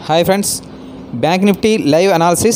hi friends bank Nifty live analysis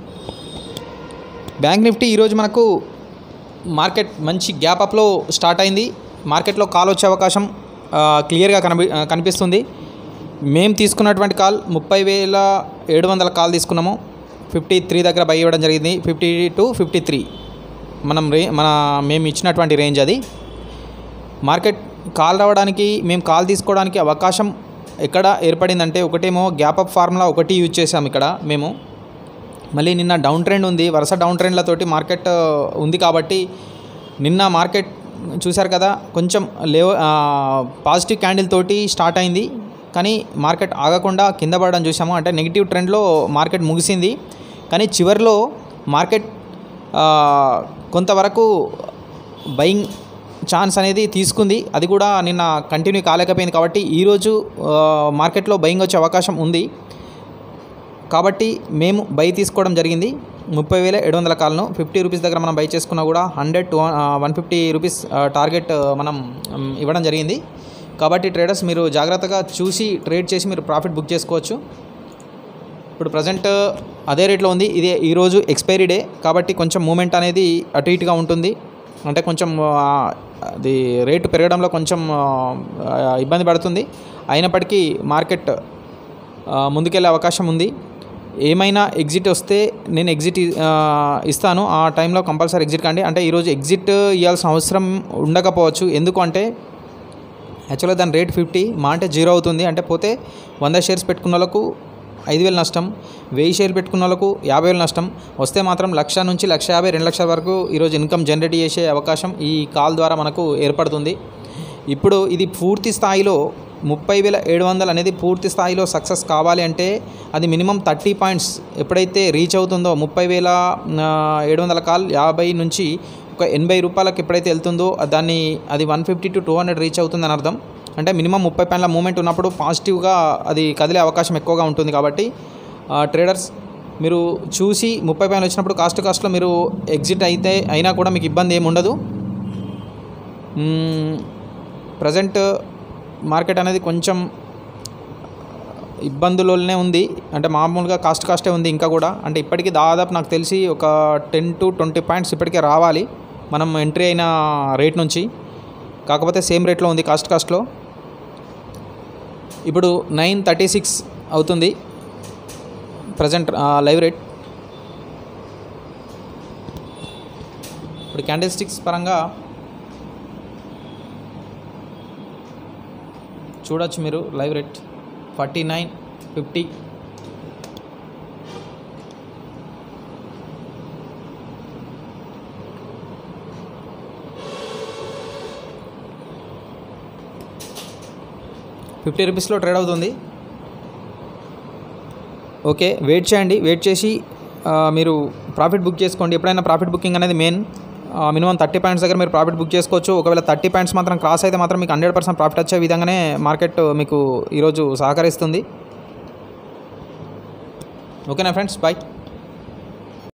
bank Nifty ఈరోజు మనకు market మంచి గ్యాప్ అప్లో స్టార్ట్ అయింది మార్కెట్లో కాల్ వచ్చే అవకాశం ఆ, క్లియర్గా కనిపి ఆ, కనిపిస్తుంది మేము తీసుకున్నటువంటి కాల్ ముప్పై వేల ఏడు వందల కాల్ తీసుకున్నాము ఫిఫ్టీ త్రీ దగ్గర బై ఇవ్వడం జరిగింది ఫిఫ్టీ టు ఫిఫ్టీ త్రీ మనం రే మన మేము ఇచ్చినటువంటి రేంజ్ అది మార్కెట్ కాల్ రావడానికి మేము కాల్ తీసుకోవడానికి అవకాశం ఎక్కడ ఏర్పడిందంటే ఒకటేమో గ్యాప్ అప్ ఫార్ములా ఒకటి యూజ్ చేసాం ఇక్కడ మేము మళ్ళీ నిన్న డౌన్ ట్రెండ్ ఉంది వరుస డౌన్ ట్రెండ్లతోటి మార్కెట్ ఆ, ఉంది కాబట్టి నిన్న మార్కెట్ చూశారు కదా కొంచెం లేవ పాజిటివ్ క్యాండిల్ తోటి స్టార్ట్ అయింది కానీ మార్కెట్ ఆగకుండా కింద పడడం చూసాము అంటే నెగిటివ్ ట్రెండ్లో మార్కెట్ ముగిసింది కానీ చివరిలో మార్కెట్ ఆ, కొంతవరకు బయింగ్ ఛాన్స్ అనేది తీసుకుంది అది కూడా నిన్న కంటిన్యూ కాలేకపోయింది కాబట్టి ఈరోజు ఆ, మార్కెట్లో బయింగ్ వచ్చే అవకాశం ఉంది కాబట్టి మేము బై తీసుకోవడం జరిగింది ముప్పై వేల ఏడు వందల కాలను ఫిఫ్టీ రూపీస్ దగ్గర మనం బై చేసుకున్నా కూడా hundred to one fifty rupees ఆ, టార్గెట్ ఆ, మనం మ్, ఇవ్వడం జరిగింది కాబట్టి ట్రేడర్స్ మీరు జాగ్రత్తగా చూసి ట్రేడ్ చేసి మీరు ప్రాఫిట్ బుక్ చేసుకోవచ్చు ఇప్పుడు ప్రజెంట్ అదే రేట్లో ఉంది ఇది ఈరోజు ఎక్స్పైరీ డే కాబట్టి కొంచెం మూమెంట్ అనేది అటు ఇటుగా ఉంటుంది అంటే కొంచెం ఆ, అది రేటు పెరగడంలో కొంచెం ఆ, ఇబ్బంది పడుతుంది అయినప్పటికీ మార్కెట్ ఆ, ముందుకెళ్ళే అవకాశం ఉంది ఏమైనా ఎగ్జిట్ వస్తే నేను ఎగ్జిట్ ఆ, ఇస్తాను ఆ టైంలో కంపల్సరీ ఎగ్జిట్ కండి అంటే ఈరోజు ఎగ్జిట్ ఇవ్వాల్సిన అవసరం ఉండకపోవచ్చు ఎందుకు అంటే యాక్చువల్గా దాని రేట్ ఫిఫ్టీ మా అంటే జీరో అవుతుంది అంటే పోతే వంద షేర్స్ పెట్టుకున్న వాళ్ళకు ఐదు వేలు నష్టం వెయ్యి షేర్లు పెట్టుకున్న వాళ్ళకు యాభై వేలు నష్టం వస్తే మాత్రం లక్ష నుంచి లక్ష యాభై రెండు లక్షల వరకు ఈరోజు ఇన్కమ్ జనరేట్ చేసే అవకాశం ఈ కాల్ ద్వారా మనకు ఏర్పడుతుంది ఇప్పుడు ఇది పూర్తి స్థాయిలో ముప్పై వేల ఏడు వందలు అనేది పూర్తి స్థాయిలో సక్సెస్ కావాలి అంటే అది మినిమం థర్టీ పాయింట్స్ ఎప్పుడైతే రీచ్ అవుతుందో ముప్పై వేల ఏడు వందల కాల్ యాభై నుంచి ఒక ఎనభై రూపాయలకు ఎప్పుడైతే వెళ్తుందో దాన్ని అది one fifty to two hundred reach అవుతుందని అర్థం అంటే మినిమం ముప్పై పాయింట్ల మూమెంట్ ఉన్నప్పుడు పాజిటివ్గా అది కదిలే అవకాశం ఎక్కువగా ఉంటుంది కాబట్టి ట్రేడర్స్ మీరు చూసి ముప్పై పాయింట్లు వచ్చినప్పుడు కాస్ట్ కాస్ట్లో మీరు ఎగ్జిట్ అయితే అయినా కూడా మీకు ఇబ్బంది ఏమి ఉండదు ప్రజెంట్ మార్కెట్ అనేది కొంచెం ఇబ్బందులనే ఉంది అంటే మామూలుగా కాస్ట్ కాస్టే ఉంది ఇంకా కూడా అంటే ఇప్పటికీ దాదాపు నాకు తెలిసి ఒక టెన్ టు ట్వంటీ పాయింట్స్ ఇప్పటికే రావాలి మనం ఎంట్రీ అయిన రేట్ నుంచి కాకపోతే సేమ్ రేట్లో ఉంది కాస్ట్ కాస్ట్లో ఇప్పుడు నైన్ థర్టీ సిక్స్ అవుతుంది ప్రజెంట్ లైవ్ రేట్ ఇప్పుడు క్యాండిల్ స్టిక్స్ పరంగా చూడొచ్చు మీరు live rate forty nine fifty fifty రూపీస్లో ట్రేడ్ అవుతుంది ఓకే వెయిట్ చేయండి వెయిట్ చేసి ఆ, మీరు ప్రాఫిట్ బుక్ చేసుకోండి ఎప్పుడైనా ప్రాఫిట్ బుకింగ్ అనేది మెయిన్ మినిమం థర్టీ పాయింట్స్ దగ్గర మీరు ప్రాఫిట్ బుక్ చేసుకోవచ్చు ఒకవేళ థర్టీ పాయింట్స్ మాత్రం క్రాస్ అయితే మాత్రం మీకు హండ్రెడ్ పర్సెంట్ ప్రాఫిట్ వచ్చే విధంగానే మార్కెట్ మీకు ఈరోజు సహకరిస్తుంది ఓకేనా ఫ్రెండ్స్ బాయ్